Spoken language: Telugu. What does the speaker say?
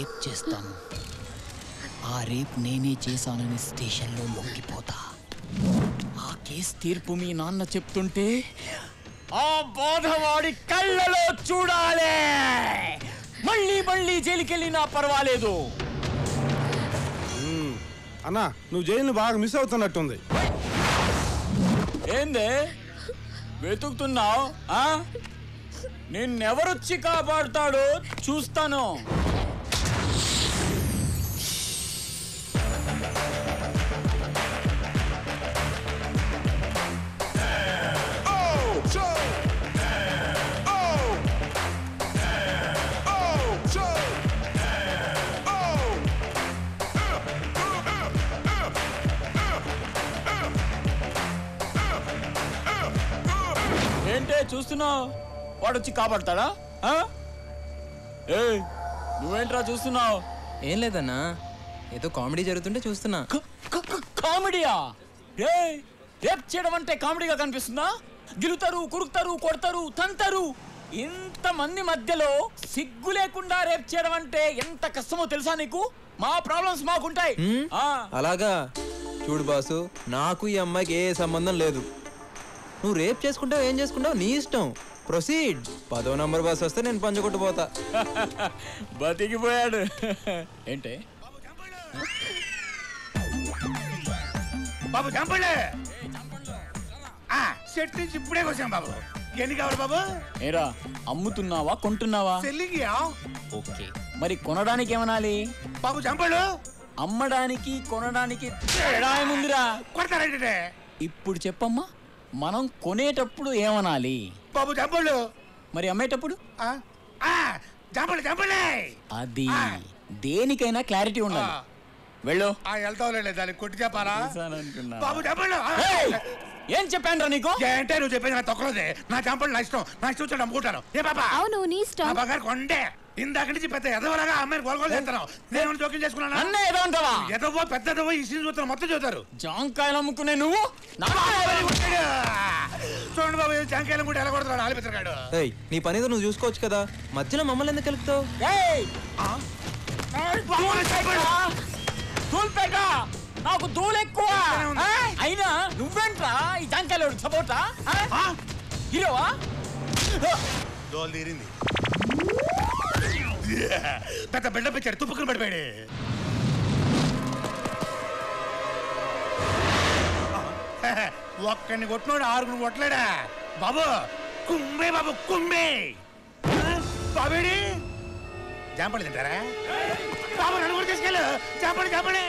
రేప్ చేస్తాను ఆ రేప్ నేనే చేశానని స్టేషన్లో లొంగిపోతా ఆ కేసు తీర్పు మీ నాన్న చెప్తుంటే ఆ బాధవాడి కళ్ళలో చూడాలి మళ్ళీ మళ్ళీ జైలుకెళ్ళినా పర్వాలేదు అన్నా నువ్వు జైలుని బాగా మిస్ అవుతున్నట్టుంది ఏందే వెతుకుతున్నావు ఆ నిన్నెవరొచ్చి కాపాడుతాడో చూస్తాను ఏంటే చూస్తున్నావు వాడు వచ్చి కాపాడతాడా ఆ? ఏయ్ నువ్వేంట్రా చూస్తున్నావు ఏం లేదన్నా ఏదో కామెడీ జరుగుతుంటే చూస్తున్నా కామెడీయా రే రేప్ చేయడం అంటే కామెడీగా కనిపిస్తుందా గిలుతారు కురుకుతారు కొడతారు తంతారు ఇంతమంది మధ్యలో సిగ్గు లేకుండా రేప్ చేయడం అంటే ఎంత కష్టమో తెలుసా నీకు మా ప్రాబ్లమ్స్ మాకుంటాయి హ్మ్? ఆ, అలాగా చూడు బాసు నాకు ఈ అమ్మాయికి ఏ సంబంధం లేదు నువ్వు రేప్ చేసుకుంటావు ఏం చేసుకుంటావు నీ ఇష్టం ప్రొసీడ్ పదో నంబర్ బస్ వస్తే నేను పంచకొట్టిపోతా బతికిపోయాడు ఏంటే బాబు చంపండి ఆ, చెట్టు నుంచి ఇప్పుడే వచ్చాం బాబు ఎన్ని కావాలి బాబు ఏరా అమ్ముతున్నావా కొంటున్నావా సెల్లింగ్ ఓకే మరి కొనడానికి ఏమనాలి బాబు చంపడు అమ్మడానికి కొనడానికి తేడా ఏముందిరా కొడతారంటే ఇప్పుడు చెప్పమ్మా మనం కొనేటప్పుడు ఏమనాలి బాబు చంపడు మరి అమ్మేటప్పుడు చంపండి చంపండి అది దేనికైనా క్లారిటీ ఉండాలి ఆ. వెళ్ళు వెళ్తావులే దాన్ని కొట్టి చెప్పాలా అనుకున్నా. బాబు చంపడు ఏయ్! ఏం చెప్పాను నీకు ఏంటే నువ్వు చెప్పేది నా తొక్కలోదే నా చంపలు నా ఇష్టం నా ఇష్టం వచ్చాడు అమ్ముకుంటాను ఏ బాబా అవును నీ నా ఇష్టం బంగారు కొండే ఇందాక నుంచి పెద్ద ఎదవలాగా అమ్మాయిని గొలగొలు చేస్తున్నావు నేను జోక్యం చేసుకున్నాను అన్న ఏదో అంటావా ఎదవో పెద్దదవో ఈ సీన్ చూస్తారు మొత్తం చూస్తారు జాంకాయలు అమ్ముకునే నువ్వు నా చూడండి బాబు జాంకాయలు కూడా ఎలా కొడుతున్నాడు ఆలిపిస్తున్నాడు ఏయ్ నీ పని ఏదో నువ్వు చూసుకోవచ్చు కదా మధ్యలో మమ్మల్ని ఎందుకు కలుపుతావు ఏయ్! దూల్పేట! దూల్పేట! నాకు దూలు ఎక్కువ ఆ? అయినా నువ్వేంట్రా ఈ జాంకాయలు సపోర్టా హీరోవా దోలు తీరింది పెద్ద బిల్డప్ ఇచ్చాడు తుప్పుకుని పడిపోయాడు ఒక్కడిని కొట్టినోడు ఆరుగురు కొట్టలేడా బాబు కుమ్మే బాబు కుమ్మే బాబేడి జాంపడి తింటారా బాబు నన్ను కూడా తీసుకెళ్ళు జాంపడి జాంపడి